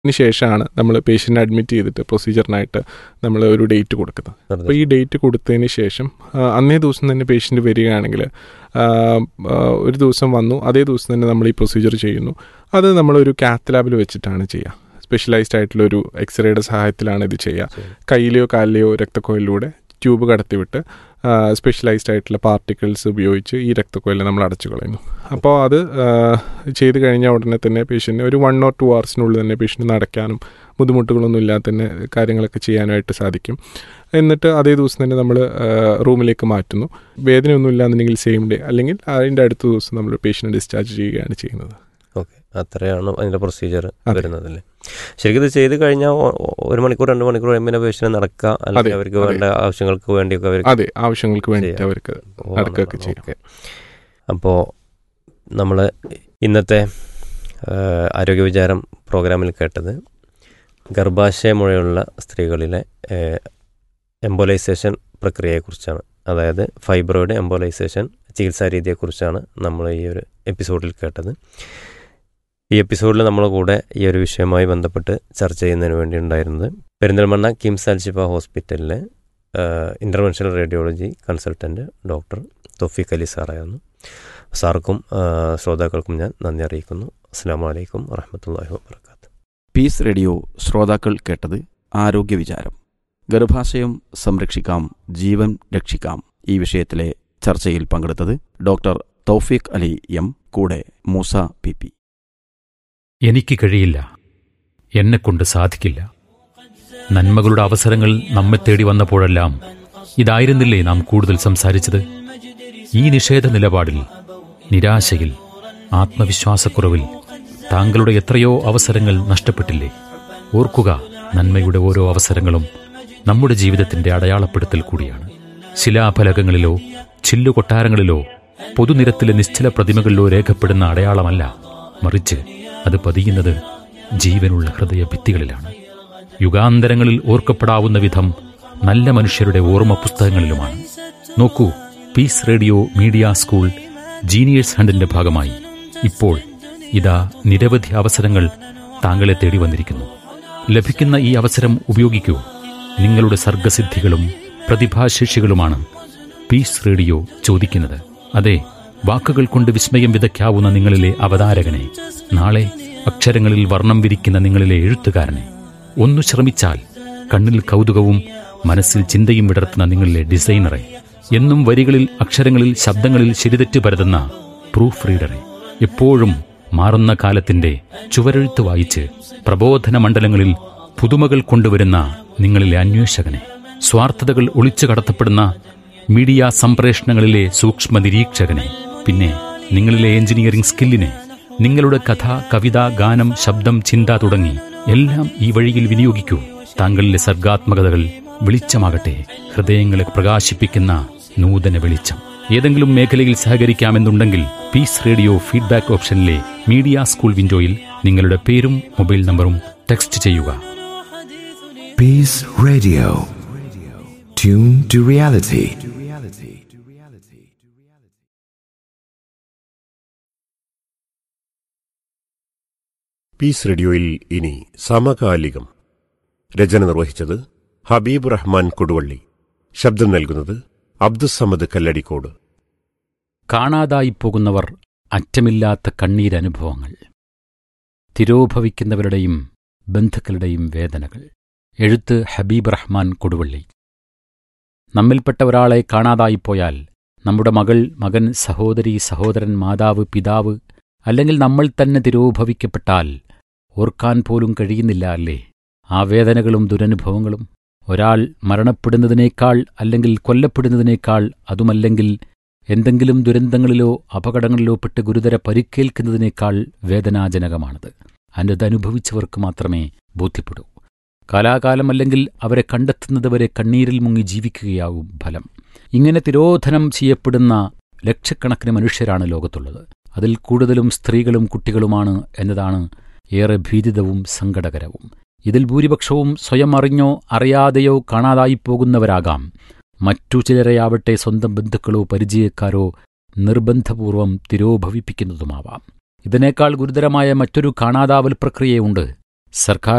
അതിന് ശേഷമാണ് നമ്മൾ പേഷ്യൻ്റ് അഡ്മിറ്റ് ചെയ്തിട്ട് പ്രൊസീജിയറിനായിട്ട് നമ്മൾ ഒരു ഡേറ്റ് കൊടുക്കുന്നത് അപ്പോൾ ഈ ഡേറ്റ് കൊടുത്തതിന് ശേഷം ആ, അന്നേ ദിവസം തന്നെ പേഷ്യൻ്റ് വരികയാണെങ്കിൽ ആ, ആ, ഒരു ദിവസം വന്നു അതേ ദിവസം തന്നെ നമ്മൾ ഈ പ്രൊസീജിയർ ചെയ്യുന്നു അത് നമ്മളൊരു കാത്ത് ലാബിൽ വെച്ചിട്ടാണ് ചെയ്യുക സ്പെഷ്യലൈസ്ഡ് ആയിട്ടുള്ള ഒരു എക്സ്റേയുടെ സഹായത്തിലാണ് ഇത് ചെയ്യുക കയ്യിലെയോ കാലിലെയോ രക്തക്കോയിലൂടെ ട്യൂബ് കടത്തിവിട്ട് സ്പെഷ്യലൈസ്ഡ് ആയിട്ടുള്ള പാർട്ടിക്കിൾസ് ഉപയോഗിച്ച് ഈ രക്തക്കോയിലെ നമ്മൾ അടച്ചു കളയുന്നു അപ്പോൾ അത് ആ, ചെയ്ത് കഴിഞ്ഞ ഉടനെ തന്നെ പേഷ്യൻറ്റ് ഒരു വൺ ഓർ ടു അവേഴ്സിനുള്ളിൽ തന്നെ പേഷ്യൻറ്റ് നടക്കാനും ബുദ്ധിമുട്ടുകളൊന്നും ഇല്ലാതെ തന്നെ കാര്യങ്ങളൊക്കെ ചെയ്യാനായിട്ട് സാധിക്കും എന്നിട്ട് അതേ ദിവസം തന്നെ നമ്മൾ റൂമിലേക്ക് മാറ്റുന്നു വേദനയൊന്നും ഇല്ലാന്നുണ്ടെങ്കിൽ സെയിം ഡേ അല്ലെങ്കിൽ അതിൻ്റെ അടുത്ത ദിവസം നമ്മൾ പേഷ്യൻറ്റ് ഡിസ്ചാർജ് ചെയ്യുകയാണ് ചെയ്യുന്നത് ഓക്കെ അത്രയാണ് അതിൻ്റെ പ്രൊസീജിയർ അതെ. വരുന്നതല്ലേ ശരിക്കും ഇത് ചെയ്ത് കഴിഞ്ഞാൽ ഒ- ഒ- ഒരു മണിക്കൂർ രണ്ട് മണിക്കൂർ കഴിയുമ്പോൾ പേഷ്യന് നടക്കുക അല്ലെങ്കിൽ അതെ, അവർക്ക് അതെ. വേണ്ട ആവശ്യങ്ങൾക്ക് വേണ്ടിയൊക്കെ അവർ അതെ ആവശ്യങ്ങൾക്ക് വേണ്ടിയിട്ട് അവർക്ക് നടക്കുകയൊക്കെ ചെയ്യും ഓക്കെ അപ്പോൾ നമ്മൾ ഇന്നത്തെ ആ, ആരോഗ്യ വിചാരം പ്രോഗ്രാമിൽ കേട്ടത് ഗർഭാശയ മുഴയുള്ള സ്ത്രീകളിലെ എംബോലൈസേഷൻ പ്രക്രിയയെക്കുറിച്ചാണ് അതായത് ഫൈബ്രോയിഡ് എംബോലൈസേഷൻ ചികിത്സാ രീതിയെക്കുറിച്ചാണ് നമ്മൾ ഈ ഒരു എപ്പിസോഡിൽ കേട്ടത് ഈ എപ്പിസോഡിൽ നമ്മളെ കൂടെ ഈ ഒരു വിഷയവുമായി ബന്ധപ്പെട്ട് ചർച്ച ചെയ്യുന്നതിന് വേണ്ടി ഉണ്ടായിരുന്നത് പെരിന്തൽമണ്ണ കിംസ് അൽഷിഫ ഹോസ്പിറ്റലിലെ interventional radiology consultant doctor Thoufeeq Ali സാറായിരുന്നു സാർക്കും ആ, ശ്രോതാക്കൾക്കും ഞാൻ നന്ദി അറിയിക്കുന്നു അസ്സാം വലൈക്കും വറഹമത്തല്ലാഹി വാബർക്കാത്തു പീസ് റേഡിയോ ശ്രോതാക്കൾ കേട്ടത് ആരോഗ്യ വിചാരം ഗർഭാശയം സംരക്ഷിക്കാം ജീവൻ രക്ഷിക്കാം ഈ വിഷയത്തിലെ ചർച്ചയിൽ പങ്കെടുത്തത് ഡോക്ടർ തൗഫീഖ് അലി എം കൂടെ മൂസ പി പി എനിക്ക് കഴിയില്ല എന്നെക്കൊണ്ട് സാധിക്കില്ല നന്മകളുടെ അവസരങ്ങൾ നമ്മെ തേടി വന്നപ്പോഴെല്ലാം ഇതായിരുന്നില്ലേ നാം കൂടുതൽ സംസാരിച്ചത് ഈ നിഷേധ നിലപാടിൽ നിരാശയിൽ ആത്മവിശ്വാസക്കുറവിൽ താങ്കളുടെ എത്രയോ അവസരങ്ങൾ നഷ്ടപ്പെട്ടില്ലേ ഓർക്കുക നന്മയുടെ ഓരോ അവസരങ്ങളും നമ്മുടെ ജീവിതത്തിന്റെ അടയാളപ്പെടുത്തൽ കൂടിയാണ് ശിലാഫലകങ്ങളിലോ ചില്ലുകൊട്ടാരങ്ങളിലോ പൊതുനിരത്തിലെ നിശ്ചല പ്രതിമകളിലോ രേഖപ്പെടുന്ന അടയാളമല്ല മറിച്ച് അത് പതിയുന്നത് ജീവനുള്ള ഹൃദയ ഭിത്തികളിലാണ് യുഗാന്തരങ്ങളിൽ ഓർക്കപ്പെടാവുന്ന വിധം നല്ല മനുഷ്യരുടെ ഓർമ്മ പുസ്തകങ്ങളിലുമാണ് നോക്കൂ പീസ് റേഡിയോ മീഡിയ സ്കൂൾ ജീനിയേഴ്സ് ഹണ്ടിന്റെ ഭാഗമായി ഇപ്പോൾ ഇതാ നിരവധി അവസരങ്ങൾ താങ്കളെ തേടി വന്നിരിക്കുന്നു ലഭിക്കുന്ന ഈ അവസരം ഉപയോഗിക്കൂ നിങ്ങളുടെ സർഗസിദ്ധികളും പ്രതിഭാശേഷികളുമാണ് പീസ് റേഡിയോ ചോദിക്കുന്നത് അതെ വാക്കുകൾ കൊണ്ട് വിസ്മയം വിതയ്ക്കാവുന്ന നിങ്ങളിലെ അവതാരകനെ നാളെ അക്ഷരങ്ങളിൽ വർണ്ണം വിരിക്കുന്ന നിങ്ങളിലെ എഴുത്തുകാരനെ ഒന്നു ശ്രമിച്ചാൽ കണ്ണിൽ കൗതുകവും മനസ്സിൽ ചിന്തയും വിടർത്തുന്ന നിങ്ങളിലെ ഡിസൈനറെ എന്നും വരികളിൽ അക്ഷരങ്ങളിൽ ശബ്ദങ്ങളിൽ ശരിതെറ്റ് പരതുന്ന പ്രൂഫ് റീഡറെ എപ്പോഴും മാറുന്ന കാലത്തിന്റെ ചുവരെഴുത്ത് വായിച്ച് പ്രബോധന മണ്ഡലങ്ങളിൽ പുതുമകൾ കൊണ്ടുവരുന്ന നിങ്ങളിലെ അന്വേഷകനെ സ്വാർത്ഥതകൾ ഒളിച്ചു കടത്തപ്പെടുന്ന മീഡിയ സംപ്രേഷണങ്ങളിലെ സൂക്ഷ്മ നിരീക്ഷകനെ പിന്നെ നിങ്ങളിലെ എഞ്ചിനീയറിംഗ് സ്കില്ലിനെ നിങ്ങളുടെ കഥ കവിത ഗാനം ശബ്ദം ചിന്ത തുടങ്ങി എല്ലാം ഈ വഴിയിൽ വിനിയോഗിക്കൂ താങ്കളിലെ സർഗാത്മകതകൾ വെളിച്ചമാകട്ടെ ഹൃദയങ്ങളെ പ്രകാശിപ്പിക്കുന്ന നൂതന വെളിച്ചം ഏതെങ്കിലും മേഖലയിൽ സഹകരിക്കാമെന്നുണ്ടെങ്കിൽ പീസ് റേഡിയോ ഫീഡ്ബാക്ക് ഓപ്ഷനിലെ മീഡിയ സ്കൂൾ വിൻഡോയിൽ നിങ്ങളുടെ പേരും മൊബൈൽ നമ്പറും ടെക്സ്റ്റ് ചെയ്യുക Peace Radio. Tune to reality. Peace റേഡിയോയിൽ ഇനി സമകാലികം രചന നിർവഹിച്ചത് ഹബീബ് റഹ്മാൻ കൊടുവള്ളി ശബ്ദം നൽകുന്നത് അബ്ദുസമദ് കല്ലടിക്കോട് കാണാതായിപ്പോകുന്നവർ അറ്റമില്ലാത്ത കണ്ണീരനുഭവങ്ങൾ തിരോഭവിക്കുന്നവരുടെയും ബന്ധുക്കളുടെയും വേദനകൾ എഴുത്ത് ഹബീബ് റഹ്മാൻ കൊടുവള്ളി നമ്മിൽപ്പെട്ട ഒരാളെ കാണാതായിപ്പോയാൽ നമ്മുടെ മകൾ മകൻ സഹോദരി സഹോദരൻ മാതാവ് പിതാവ് അല്ലെങ്കിൽ നമ്മൾ തന്നെ തിരോഭവിക്കപ്പെട്ടാൽ ഓർക്കാൻ പോലും കഴിയുന്നില്ല അല്ലേ ആ വേദനകളും ദുരനുഭവങ്ങളും ഒരാൾ മരണപ്പെടുന്നതിനേക്കാൾ അല്ലെങ്കിൽ കൊല്ലപ്പെടുന്നതിനേക്കാൾ അതുമല്ലെങ്കിൽ എന്തെങ്കിലും ദുരന്തങ്ങളിലോ അപകടങ്ങളിലോ പെട്ട് ഗുരുതര പരിക്കേൽക്കുന്നതിനേക്കാൾ വേദനാജനകമാണത് അനുഭവിച്ചവർക്ക് മാത്രമേ ബോധ്യപ്പെടൂ കാലാകാലം അല്ലെങ്കിൽ അവരെ കണ്ടെത്തുന്നതുവരെ കണ്ണീരിൽ മുങ്ങി ജീവിക്കുകയാവും ഫലം ഇങ്ങനെ തിരോധനം ചെയ്യപ്പെടുന്ന ലക്ഷക്കണക്കിന് മനുഷ്യരാണ് ലോകത്തുള്ളത് അതിൽ കൂടുതലും സ്ത്രീകളും കുട്ടികളുമാണ് എന്നതാണ് ഏറെ ഭീതിതവും സങ്കടകരവും ഇതിൽ ഭൂരിപക്ഷവും സ്വയം അറിഞ്ഞോ അറിയാതെയോ കാണാതായിപ്പോകുന്നവരാകാം മറ്റു ചിലരെയാവട്ടെ സ്വന്തം ബന്ധുക്കളോ പരിചയക്കാരോ നിർബന്ധപൂർവം തിരോഭവിപ്പിക്കുന്നതുമാവാം ഇതിനേക്കാൾ ഗുരുതരമായ മറ്റൊരു കാണാതാവൽ പ്രക്രിയയുണ്ട് സർക്കാർ